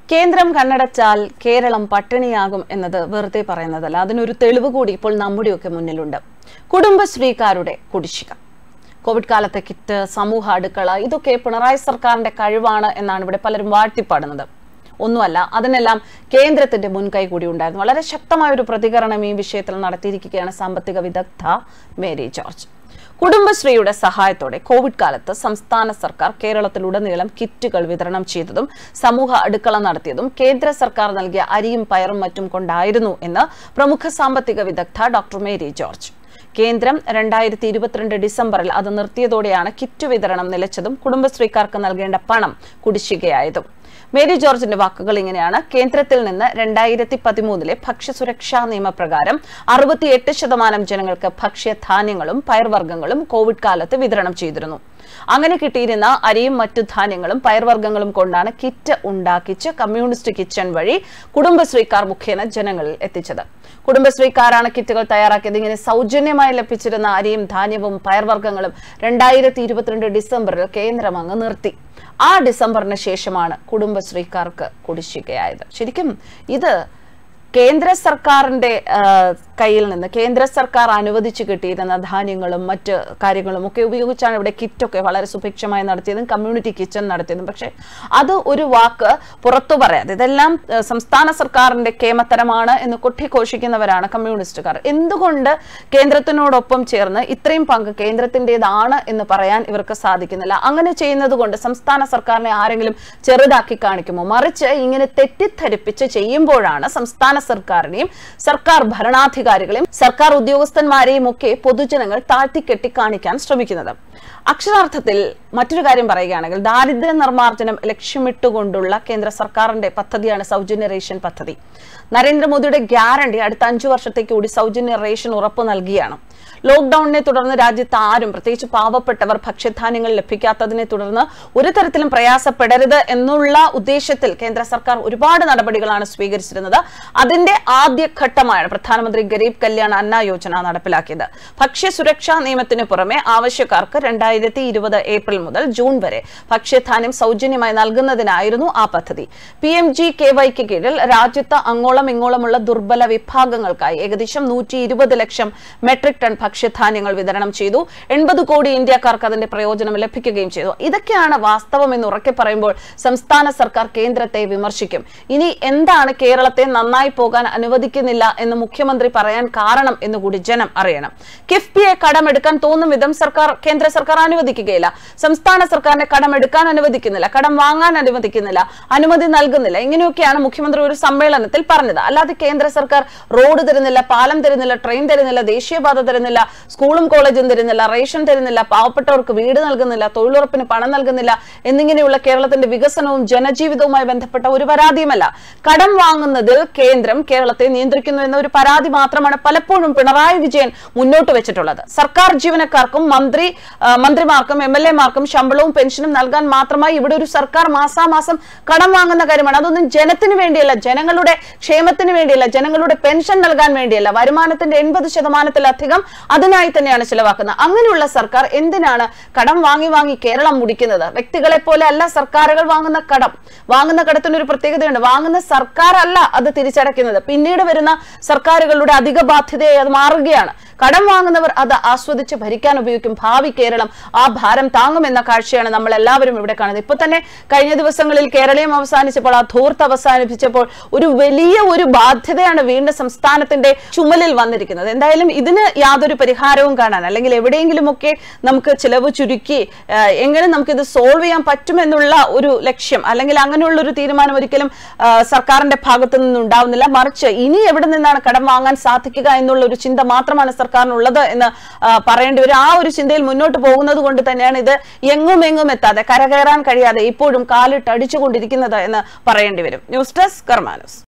കേന്ദ്രം കണ്ണടച്ചാൽ കേരളം പട്ടിണിയാകും എന്നത് വെറുതെ പറയുന്നതല്ല അതിനൊരു തെളിവ് കൂടി ഇപ്പോൾ നമ്മുടെയൊക്കെ മുന്നിലുണ്ട് കുടുംബശ്രീക്കാരുടെ കുടിശ്ശിക കോവിഡ് കാലത്തെ കിറ്റ് സമൂഹ അടുക്കള ഇതൊക്കെ പിണറായി സർക്കാരിന്റെ കഴിവാണ് എന്നാണ് ഇവിടെ പലരും വാഴ്ത്തിപ്പാടുന്നത് ഒന്നുമല്ല അതിനെല്ലാം കേന്ദ്രത്തിന്റെ മുൻകൈ കൂടി ഉണ്ടായിരുന്നു വളരെ ശക്തമായ ഒരു പ്രതികരണം ഈ വിഷയത്തിൽ നടത്തിയിരിക്കുകയാണ് സാമ്പത്തിക വിദഗ്ധ മേരി ജോർജ് കുടുംബശ്രീയുടെ സഹായത്തോടെ കോവിഡ് കാലത്ത് സംസ്ഥാന സർക്കാർ കേരളത്തിലുടനീളം കിറ്റുകൾ വിതരണം ചെയ്തതും സമൂഹ അടുക്കള നടത്തിയതും കേന്ദ്ര സർക്കാർ നൽകിയ അരിയും പയറും മറ്റും കൊണ്ടായിരുന്നു എന്ന് പ്രമുഖ സാമ്പത്തിക വിദഗ്ധ ഡോക്ടർ മേരി ജോർജ് കേന്ദ്രം രണ്ടായിരത്തി ഇരുപത്തിരണ്ട് ഡിസംബറിൽ അത് നിർത്തിയതോടെയാണ് കിറ്റ് വിതരണം നിലച്ചതും കുടുംബശ്രീക്കാർക്ക് നൽകേണ്ട പണം കുടിശ്ശികയായതും മേരി ജോർജിന്റെ വാക്കുകൾ ഇങ്ങനെയാണ് കേന്ദ്രത്തിൽ നിന്ന് രണ്ടായിരത്തി പതിമൂന്നിലെ ഭക്ഷ്യസുരക്ഷാ നിയമപ്രകാരം അറുപത്തിയെട്ട് ശതമാനം ജനങ്ങൾക്ക് ഭക്ഷ്യധാന്യങ്ങളും പയർവർഗ്ഗങ്ങളും കോവിഡ് കാലത്ത് വിതരണം ചെയ്തിരുന്നു അങ്ങനെ കിട്ടിയിരുന്ന അരിയും മറ്റു ധാന്യങ്ങളും പയർവർഗ്ഗങ്ങളും കൊണ്ടാണ് കിറ്റ് ഉണ്ടാക്കിച്ച് കമ്മ്യൂണിസ്റ്റ് കിച്ചൺ വഴി കുടുംബശ്രീക്കാർ മുഖേന ജനങ്ങളിൽ എത്തിച്ചത് കുടുംബശ്രീക്കാരാണ് കിറ്റുകൾ തയ്യാറാക്കിയത് ഇങ്ങനെ സൗജന്യമായി ലഭിച്ചിരുന്ന അരിയും ധാന്യവും പയർവർഗ്ഗങ്ങളും രണ്ടായിരത്തി ഇരുപത്തിരണ്ട് ഡിസംബറിൽ കേന്ദ്രം അങ്ങ് നിർത്തി ആ ഡിസംബറിന് ശേഷമാണ് കുടുംബശ്രീക്കാർക്ക് കുടിശ്ശികയായത് ശരിക്കും ഇത് കേന്ദ്ര സർക്കാരിന്റെ ആ, കയ്യിൽ നിന്ന് കേന്ദ്ര സർക്കാർ അനുവദിച്ചു കിട്ടിയിരുന്ന ധാന്യങ്ങളും മറ്റ് കാര്യങ്ങളും ഒക്കെ ഉപയോഗിച്ചാണ് ഇവിടെ കിറ്റൊക്കെ വളരെ സുഭിക്ഷമായി നടത്തിയതും കമ്മ്യൂണിറ്റി കിച്ചൺ നടത്തിയതും പക്ഷെ അത് ഒരു വാക്ക് പുറത്തു പറയാതെ ഇതെല്ലാം ആ, സംസ്ഥാന സർക്കാരിന്റെ കേമത്തരമാണ് എന്ന് കൊട്ടിഘോഷിക്കുന്നവരാണ് കമ്മ്യൂണിസ്റ്റുകാർ എന്തുകൊണ്ട് കേന്ദ്രത്തിനോടൊപ്പം ചേർന്ന് ഇത്രയും പങ്ക് കേന്ദ്രത്തിൻ്റെതാണ് എന്ന് പറയാൻ ഇവർക്ക് സാധിക്കുന്നില്ല അങ്ങനെ ചെയ്യുന്നത് കൊണ്ട് സംസ്ഥാന സർക്കാരിനെ ആരെങ്കിലും ചെറുതാക്കി കാണിക്കുമോ മറിച്ച് ഇങ്ങനെ തെറ്റിദ്ധരിപ്പിച്ച് ചെയ്യുമ്പോഴാണ് സംസ്ഥാന സർക്കാരിനെയും സർക്കാർ ഭരണാധികാരികളെയും സർക്കാർ ഉദ്യോഗസ്ഥന്മാരെയും ഒക്കെ പൊതുജനങ്ങൾ താഴ്ത്തിക്കെട്ടി കാണിക്കാൻ ശ്രമിക്കുന്നത് അക്ഷരാർത്ഥത്തിൽ മറ്റൊരു കാര്യം പറയുകയാണെങ്കിൽ ദാരിദ്ര്യ നിർമ്മാർജ്ജനം ലക്ഷ്യമിട്ടുകൊണ്ടുള്ള കേന്ദ്ര സർക്കാരിന്റെ പദ്ധതിയാണ് സൗജന്യ റേഷൻ പദ്ധതി നരേന്ദ്രമോദിയുടെ ഗ്യാരണ്ടി അടുത്ത അഞ്ചു വർഷത്തേക്ക് കൂടി സൗജന്യ റേഷൻ ഉറപ്പു നൽകിയാണ് ലോക്ഡൌണിനെ തുടർന്ന് രാജ്യത്ത് ആരും പ്രത്യേകിച്ച് പാവപ്പെട്ടവർ ഭക്ഷ്യധാന്യങ്ങൾ ലഭിക്കാത്തതിനെ തുടർന്ന് ഒരു തരത്തിലും പ്രയാസപ്പെടരുത് എന്നുള്ള ഉദ്ദേശത്തിൽ കേന്ദ്ര സർക്കാർ ഒരുപാട് നടപടികളാണ് സ്വീകരിച്ചിരുന്നത് അതിന്റെ ആദ്യഘട്ടമായാണ് പ്രധാനമന്ത്രി ഗരീബ് കല്യാൺ അന്ന യോജന നടപ്പിലാക്കിയത് ഭക്ഷ്യസുരക്ഷാ നിയമത്തിന് പുറമെ ആവശ്യക്കാർക്ക് രണ്ടായിരത്തി ഇരുപത് ഏപ്രിൽ മുതൽ ജൂൺ വരെ ഭക്ഷ്യധാന്യം സൗജന്യമായി നൽകുന്നതിനായിരുന്നു ആ പദ്ധതി പി എം ജി കെ വൈക്ക് കീഴിൽ രാജ്യത്ത് അങ്ങോളം ഇങ്ങോളമുള്ള ദുർബല വിഭാഗങ്ങൾക്കായി ഏകദേശം നൂറ്റി ഇരുപത് ലക്ഷം മെട്രിക് ടൺ ഭക്ഷ്യധാന്യങ്ങൾ വിതരണം ചെയ്തു എൺപത് കോടി ഇന്ത്യക്കാർക്ക് അതിന്റെ പ്രയോജനം ലഭിക്കുകയും ചെയ്തു ഇതൊക്കെയാണ് വാസ്തവം എന്ന് ഉറക്കെ പറയുമ്പോൾ സംസ്ഥാന സർക്കാർ കേന്ദ്രത്തെ വിമർശിക്കും ഇനി എന്താണ് കേരളത്തെ നന്നായി പോകാൻ അനുവദിക്കുന്നില്ല എന്ന് മുഖ്യമന്ത്രി പറയാൻ കാരണം എന്ന് കൂടി ജനം അറിയണം കിഫ്ബിയെ കടമെടുക്കാൻ തോന്നും വിധം സർക്കാർ കേന്ദ്ര സർക്കാർ അനുവദിക്കുകയില്ല സംസ്ഥാന സർക്കാരിനെ കടമെടുക്കാൻ അനുവദിക്കുന്നില്ല കടം വാങ്ങാൻ അനുവദിക്കുന്നില്ല അനുമതി നൽകുന്നില്ല ഇങ്ങനെയൊക്കെയാണ് മുഖ്യമന്ത്രി ഒരു സമ്മേളനത്തിൽ പറഞ്ഞത് അല്ലാതെ കേന്ദ്ര സർക്കാർ റോഡ് തരുന്നില്ല പാലം തരുന്നില്ല ട്രെയിൻ തരുന്നില്ല ദേശീയപാത തരുന്നില്ല സ്കൂളും കോളേജും തരുന്നില്ല റേഷൻ തരുന്നില്ല പാവപ്പെട്ടവർക്ക് വീട് നൽകുന്നില്ല തൊഴിലുറപ്പിന് പണം നൽകുന്നില്ല എന്നിങ്ങനെയുള്ള കേരളത്തിന്റെ വികസനവും ജനജീവിതവുമായി ബന്ധപ്പെട്ട ഒരു പരാതിയുമല്ല കടം വാങ്ങുന്നതിൽ കേന്ദ്രം കേരളത്തെ നിയന്ത്രിക്കുന്നു എന്ന ഒരു പരാതി മാത്രമാണ് പലപ്പോഴും പിണറായി വിജയൻ മുന്നോട്ട് വെച്ചിട്ടുള്ളത് സർക്കാർ ജീവനക്കാർക്കും മന്ത്രി ആ, മന്ത്രിമാർക്കും എം എൽ എമാർക്കും ശമ്പളവും പെൻഷനും നൽകാൻ മാത്രമായി ഇവിടെ ഒരു സർക്കാർ മാസാമാസം കടം വാങ്ങുന്ന കാര്യമാണ് അതൊന്നും ജനത്തിന് വേണ്ടിയല്ല ജനങ്ങളുടെ ക്ഷേമത്തിന് വേണ്ടിയല്ല ജനങ്ങളുടെ പെൻഷൻ നൽകാൻ വേണ്ടിയല്ല വരുമാനത്തിന്റെ എൺപത് ശതമാനത്തിലധികം അതിനായി തന്നെയാണ് ചിലവാക്കുന്നത് അങ്ങനെയുള്ള സർക്കാർ എന്തിനാണ് കടം വാങ്ങി വാങ്ങി കേരളം മുടിക്കുന്നത് വ്യക്തികളെ പോലെ അല്ല സർക്കാരുകൾ വാങ്ങുന്ന കടം വാങ്ങുന്ന കടത്തിന് ഒരു പ്രത്യേകതയുണ്ട് വാങ്ങുന്ന സർക്കാർ അല്ല അത് തിരിച്ചടയ്ക്കുന്നത് പിന്നീട് വരുന്ന സർക്കാരുകളുടെ അധിക ബാധ്യതയായി അത് മാറുകയാണ് കടം വാങ്ങുന്നവർ അത് ആസ്വദിച്ച് ഭരിക്കാൻ ഉപയോഗിക്കും ഭാവി കേരളം ആ ഭാരം താങ്ങുമെന്ന കാഴ്ചയാണ് നമ്മൾ എല്ലാവരും ഇവിടെ കാണുന്നത് ഇപ്പൊ തന്നെ കഴിഞ്ഞ ദിവസങ്ങളിൽ കേരളീയം അവസാനിച്ചപ്പോൾ ആ ധൂർത്ത് അവസാനിപ്പിച്ചപ്പോൾ ഒരു വലിയ ഒരു ബാധ്യതയാണ് വീണ്ടും സംസ്ഥാനത്തിന്റെ ചുമലിൽ വന്നിരിക്കുന്നത് എന്തായാലും ഇതിന് യാതൊരു പരിഹാരവും കാണാൻ അല്ലെങ്കിൽ എവിടെയെങ്കിലുമൊക്കെ നമുക്ക് ചിലവ് ചുരുക്കി ആ, എങ്ങനെ നമുക്ക് ഇത് സോൾവ് ചെയ്യാൻ പറ്റുമെന്നുള്ള ഒരു ലക്ഷ്യം അല്ലെങ്കിൽ അങ്ങനെയുള്ള ഒരു തീരുമാനം ഒരിക്കലും ആ, സർക്കാരിന്റെ ഭാഗത്തു നിന്ന് ഉണ്ടാവുന്നില്ല മറിച്ച് ഇനി എവിടെ നിന്നാണ് കടം വാങ്ങാൻ സാധിക്കുക എന്നുള്ള ഒരു ചിന്ത മാത്രമാണ് സർക്കാരിനുള്ളത് എന്ന് ആ, പറയേണ്ടി വരും ആ ഒരു ചിന്തയിൽ മുന്നോട്ട് പോകുന്നത് കൊണ്ട് തന്നെയാണ് ഇത് എങ്ങും എങ്ങും എത്താതെ കരകയറാൻ കഴിയാതെ ഇപ്പോഴും കാലിട്ട് അടിച്ചുകൊണ്ടിരിക്കുന്നത് എന്ന് പറയേണ്ടി വരും ന്യൂസ് ഡെസ്ക് കർമാനസ്